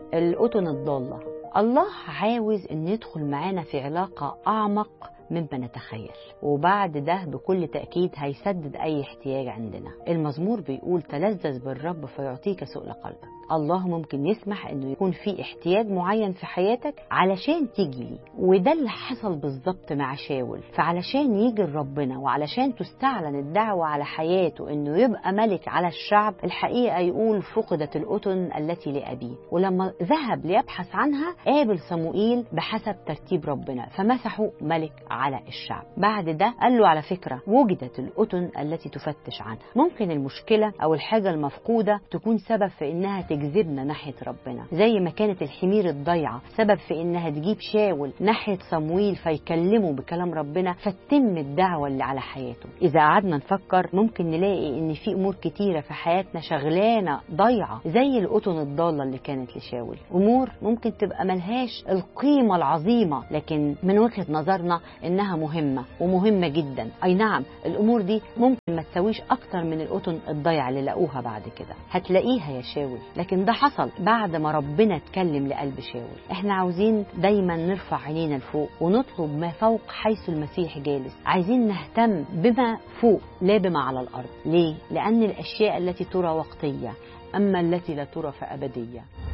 القطن الضالة الله عاوز ان ندخل معانا في علاقة اعمق مما نتخيل وبعد ده بكل تأكيد هيسدد أي احتياج عندنا المزمور بيقول تلذذ بالرب فيعطيك سؤل قلبك الله ممكن يسمح انه يكون في احتياج معين في حياتك علشان تيجي لي وده اللي حصل بالظبط مع شاول فعلشان يجي لربنا وعلشان تستعلن الدعوة على حياته انه يبقى ملك على الشعب الحقيقة يقول فقدت الأتن التي لأبيه ولما ذهب ليبحث عنها قابل صموئيل بحسب ترتيب ربنا فمسحه ملك على الشعب بعد ده قال له على فكرة وجدت الأتن التي تفتش عنها ممكن المشكلة أو الحاجة المفقودة تكون سبب في إنها تجذبنا ناحية ربنا زي ما كانت الحمير الضيعة سبب في إنها تجيب شاول ناحية صمويل فيكلمه بكلام ربنا فتتم الدعوة اللي على حياته إذا قعدنا نفكر ممكن نلاقي إن في أمور كتيرة في حياتنا شغلانة ضيعة زي الأتن الضالة اللي كانت لشاول أمور ممكن تبقى ملهاش القيمة العظيمة لكن من وجهة نظرنا إنها مهمة ومهمة جدا أي نعم الأمور دي ممكن ما تساويش أكتر من القطن الضيعة اللي لقوها بعد كده هتلاقيها يا شاول لكن ده حصل بعد ما ربنا اتكلم لقلب شاول احنا عاوزين دايما نرفع عينينا لفوق ونطلب ما فوق حيث المسيح جالس عايزين نهتم بما فوق لا بما على الأرض ليه؟ لأن الأشياء التي ترى وقتية أما التي لا ترى فأبدية